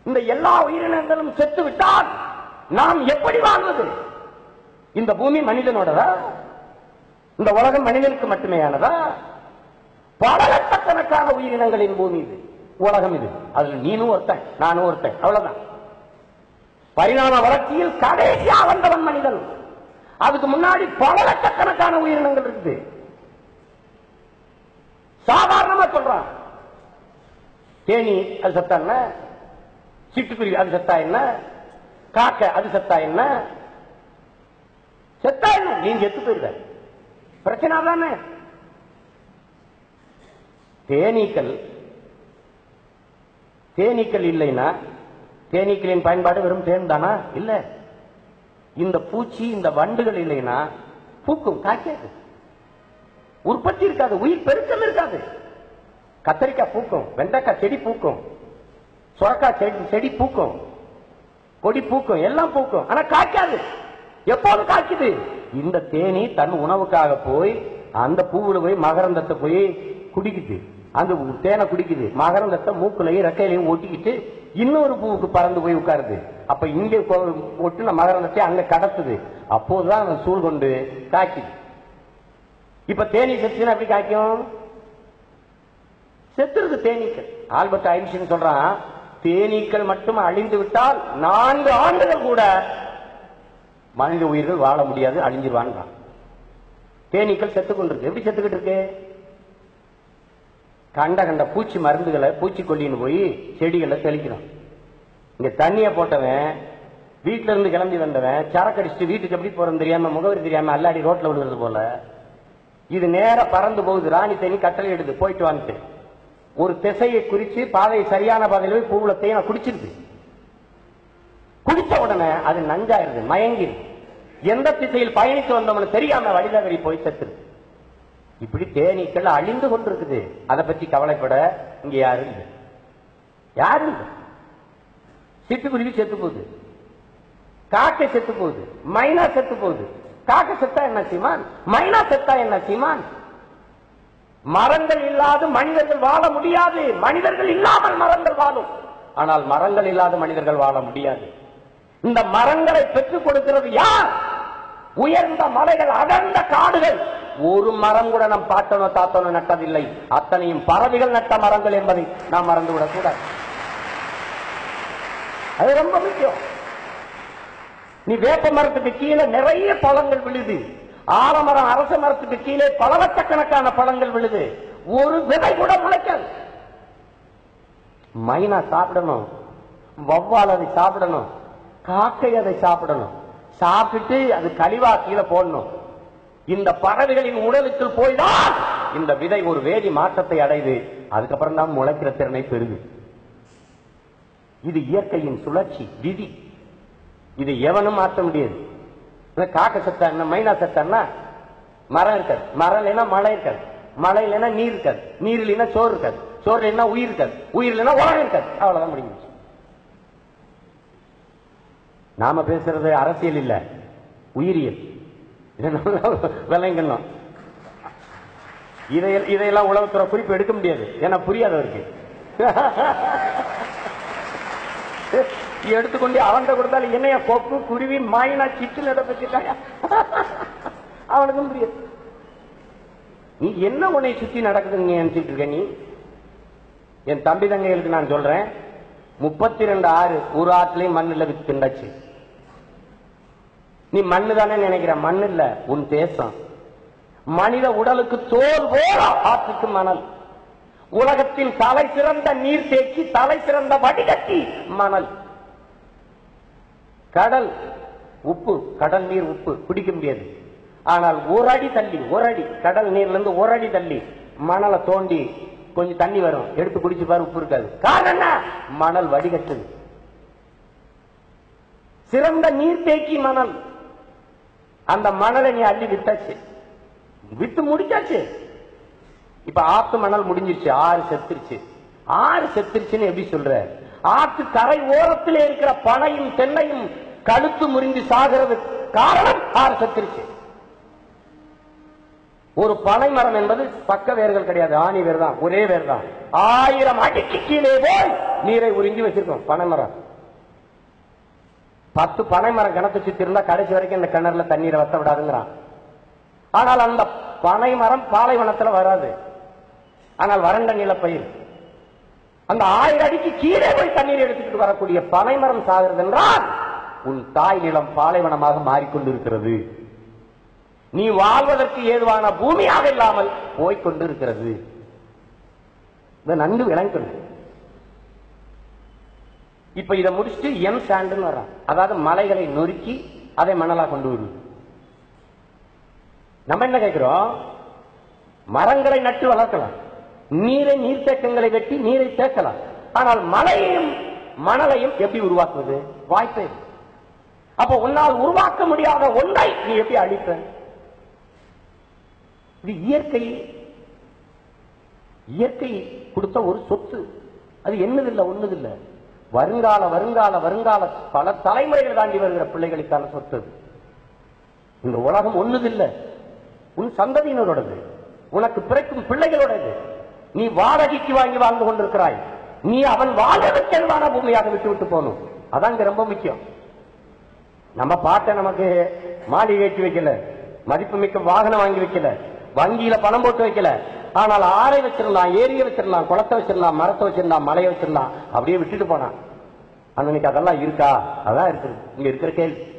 இந்த எல்லா உயிரினங்களும் செத்து விட்டால் நாம் எப்படி வாழ்வது இந்த பூமி மனிதனோடதா இந்த உலகம் மனிதனுக்கு மட்டுமே ஆனதா பல லட்சக்கணக்கான உயிரினங்களின் பூமி இது உலகம் இது அதுல நீனும் ஒருத்தன் நானும் ஒருத்தன் அவ்வளவுதான் பரிணாம வளர்ச்சியில் கடைசியா வந்தவன் மனிதன் அதுக்கு முன்னாடி பல லட்சக்கணக்கான உயிரினங்கள் இருக்குது சாதாரணமா சொல்றான் தேனி அது சத்தா என்ன சிட்டுக்குருவி அது சத்தா என்ன காக்க அது சத்தா என்ன செத்தா என்ன நீங்க செத்து போயிருக்க பிரச்சனை தானே தேனீக்கள் தேனீக்கள் இல்லைன்னா தேனீக்களின் பயன்பாடு வெறும் தேன் தானா இல்ல இந்த பூச்சி இந்த வண்டுகள் இல்லைன்னா பூக்கும் காய்க்காது உற்பத்தி இருக்காது உயிர் பெருக்கம் இருக்காது கத்தரிக்காய் பூக்கும் வெண்டைக்காய் செடி பூக்கும் சுரக்காய் செடி செடி பூக்கும் கொடி பூக்கும் எல்லாம் பூக்கும் ஆனா காய்க்காது எப்போது காய்க்குது இந்த தேனி தன் உணவுக்காக போய் அந்த பூவுல போய் மகரந்தத்தை போய் குடிக்குது அந்த தேனை குடிக்குது மகரந்தத்தை மூக்குலையும் ரெக்கையிலையும் ஒட்டிக்கிட்டு இன்னொரு பூவுக்கு பறந்து போய் உட்காருது அப்ப இங்க கொ- ஒட்டுன மகரந்தத்தை அங்க கடத்துது அப்போதுதான் அந்த சூழ் கொண்டு காய்க்குது இப்ப தேனி செத்துச்சுன்னா எப்படி காய்க்கும் செத்துருது தேனீக்கள் ஆல்பர்ட் ஐன்ஸ்டீன் சொல்றான் தேனீக்கள் மட்டும் அழிந்து விட்டால் நான்கு ஆண்டுகள் கூட மனித உயிர்கள் வாழ முடியாது அழிஞ்சிருவான்றான் தேனீக்கள் செத்து கொண்டிருக்கு எப்படி செத்துக்கிட்டு இருக்கு கண்ட கண்ட பூச்சி மருந்துகளை பூச்சிக்கொல்லின்னு போய் செடிகளை தெளிக்கணும் இங்க தண்ணிய போட்டவன் வீட்டுல இருந்து கிளம்பி வந்தவன் சரக்கு அடிச்சுட்டு வீட்டுக்கு எப்படி போறது தெரியாம முகவரி தெரியாம அல்லாடி ரோட்ல விழுகிறது போல இது நேரா பறந்து போகுது ராணி தேனி கட்டளை எடுது போயிட்டு வந்துட்டு ஒரு திசையை குறிச்சு பாதையை சரியான பாதையில போய் பூவுல தேனை குடிச்சிருது குடிச்ச உடனே அது நஞ்சாயிருது மயங்கிருது எந்த திசையில் பயணித்து வந்தோம்னு தெரியாம வழிதவறி போய் செத்துருது இப்படி தேனீக்கள் அழிந்து கொண்டிருக்குது அதை பத்தி கவலைப்பட இங்க யாரும் இல்லை யாரும் இல்லை சிட்டுக்குருவி செத்து போகுது காக்கை செத்து போகுது மைனா செத்து போகுது காக்கை செத்தா என்ன சீமான் மைனா செத்தா என்ன சீமான் மரங்கள் இல்லாத மனிதர்கள் வாழ முடியாது மனிதர்கள் இல்லாமல் மரங்கள் வாழும் ஆனால் மரங்கள் இல்லாத மனிதர்கள் வாழ முடியாது இந்த மரங்களை பெற்றுக் கொடுக்கிறது யார் உயர்ந்த மலைகள் அடர்ந்த காடுகள் ஒரு மரம் கூட நம் பாட்டனோ தாத்தனோ நட்டதில்லை அத்தனையும் பறவைகள் நட்ட மரங்கள் என்பதை நாம் மறந்துவிடக் கூடாது அது ரொம்ப முக்கியம் நீ வேப்ப மரத்துக்கு கீழே நிறைய பழங்கள் விழுது ஆலமரம் அரச மரத்துக்கு கீழே பல லட்சக்கணக்கான பழங்கள் விழுது ஒரு விதை கூட முளைக்காது மைனா சாப்பிடணும் வவ்வால் அதை சாப்பிடணும் காக்கை அதை சாப்பிடணும் சாப்பிட்டு அது கழிவா கீழே போடணும் இந்த பறவைகளின் உடலுக்குள் போய்தான் இந்த விதை ஒரு வேதி மாற்றத்தை அடையுது அதுக்கப்புறம் தான் முளைக்கிற திறனை பெறுது இது இயற்கையின் சுழற்சி விதி இதை எவனும் மாற்ற முடியாது இல்ல காக்க செத்தா என்ன மைனா செத்தான்னா மரம் இருக்காது மரம் இல்லைன்னா மழை இருக்காது மழை இல்லைன்னா நீர் இருக்காது நீர் இல்லைன்னா சோறு இருக்காது சோறு இல்லைன்னா உயிர் இருக்காது உயிர் இல்லைன்னா உலகம் இருக்காது அவ்வளவுதான் முடிஞ்சு நாம பேசுறது அரசியல் இல்ல உயிரியல் இதை நல்லா விளங்கணும் இதை இதையெல்லாம் உளவுத்துறை குறிப்பு எடுக்க முடியாது ஏன்னா புரியாதவருக்கு எடுத்துக்கொண்டு அவன்கிட்ட கொடுத்தாலும் என்னைய கொக்கு குருவி மாயினா சிட்டு நட வச்சுட்டாங்க அவனுக்கும் புரியாது நீ என்ன உன்னை சுத்தி நடக்குதுன்னு நீ நினைச்சிட்டு இருக்க நீ என் தம்பி தங்கைகளுக்கு நான் சொல்றேன் முப்பத்தி ரெண்டு ஆறு ஒரு ஆற்றுலயும் மண்ணுல திண்டாச்சு நீ மண்ணு தானே நினைக்கிற மண் இல்ல உன் தேசம் மனித உடலுக்கு தோல் போல ஆற்றுக்கு மணல் உலகத்தில் தலை சிறந்த நீர் தேக்கி தலை சிறந்த வடிகட்டி மணல் கடல் உப்பு கடல் நீர் உப்பு குடிக்க முடியாது ஆனால் ஒரு அடி தள்ளி ஒரு அடி கடல் நீர்ல இருந்து ஒரு அடி தள்ளி மணலை தோண்டி கொஞ்சம் தண்ணி வரும் எடுத்து குடிச்சு பாரு உப்பு இருக்காது காரணம் என்ன மணல் வடிகட்டுது சிறந்த நீர் தேக்கி மணல் அந்த மணலை நீ அள்ளி விட்டாச்சு வித்து முடிச்சாச்சு இப்ப ஆத்து மணல் முடிஞ்சிருச்சு ஆறு செத்துருச்சு ஆறு செத்துருச்சுன்னு எப்படி சொல்ற ஆத்து கரை ஓரத்திலே இருக்கிற பனையும் தென்னையும் கழுத்து முறிந்து சாகிறது காரணம் ஆறு செத்துருச்சு ஒரு பனை மரம் என்பது பக்க வேர்கள் கிடையாது ஆணி வேர் தான் ஒரே வேர் தான் ஆயிரம் அடிக்கு கீழே போய் நீரை உறிஞ்சி வச்சிருக்கோம் பனை மரம் பத்து பனை மரம் கிணத்து சுத்தி இருந்தா கடைசி வரைக்கும் இந்த கிணறுல தண்ணீரை வத்த விடாதுங்கிறான் ஆனால் அந்த பனை மரம் பாலைவனத்துல வராது ஆனால் வறண்ட நிலப்பயிர் அந்த ஆயிரம் அடிக்கு கீழே போய் தண்ணீர் எடுத்துக்கிட்டு வரக்கூடிய பனை மரம் சாகிறது என்றால் உன் தாய் நிலம் பாலைவனமாக மாறிக்கொண்டிருக்கிறது நீ வாழ்வதற்கு ஏதுவான பூமியாக இல்லாமல் போய்கொண்டிருக்கிறது இதை நன்கு விளங்கணும் இப்ப இதை முடிச்சுட்டு எம் சாண்டுன்னு வர்றான் அதாவது மலைகளை நொறுக்கி அதை மணலா கொண்டு வருது நம்ம என்ன கேட்கிறோம் மரங்களை நட்டு வளர்க்கலாம் நீரை நீர்த்தேக்கங்களை வெட்டி நீரை தேக்கலாம் ஆனால் மலையையும் மணலையும் எப்படி உருவாக்குவது வாய்ப்பே இல்லை. அப்போ உன்னால் உருவாக்க முடியாத ஒன்றை நீ எப்படி அழிப்ப இது இயற்கை இயற்கை கொடுத்த ஒரு சொத்து அது என்னதில்லை ஒண்ணுதில்லை வருங்கால வருங்கால வருங்கால பல தலைமுறைகள் தாண்டி வருகிற பிள்ளைகளுக்கான சொத்து அது. இந்த உலகம் ஒண்ணுதில்லை உன் சந்ததியினரோடது உனக்கு பிறக்கும் பிள்ளைகளோடது நீ வாடகைக்கு வாங்கி வாழ்ந்து கொண்டிருக்கிறாய் நீ அவன் வாழ்வதற்கென்றான பூமியாக விட்டு விட்டு போகணும் அதான் இங்க ரொம்ப முக்கியம் நம்ம பார்த்த நமக்கு மாளிகை கட்டி வைக்கல மதிப்புமிக்க வாகனம் வாங்கி வைக்கல வங்கியில பணம் போட்டு வைக்கல ஆனால் ஆறை வச்சிருந்தான் ஏரியை வச்சிருந்தான் குளத்தை வச்சிருந்தான் மரத்தை வச்சிருந்தான் மலையை வச்சிருந்தான் அப்படியே விட்டுட்டு போனான் அன்னைக்கு அதெல்லாம் இருக்கா அதான் இருக்குது இங்க இருக்கிற கேள்வி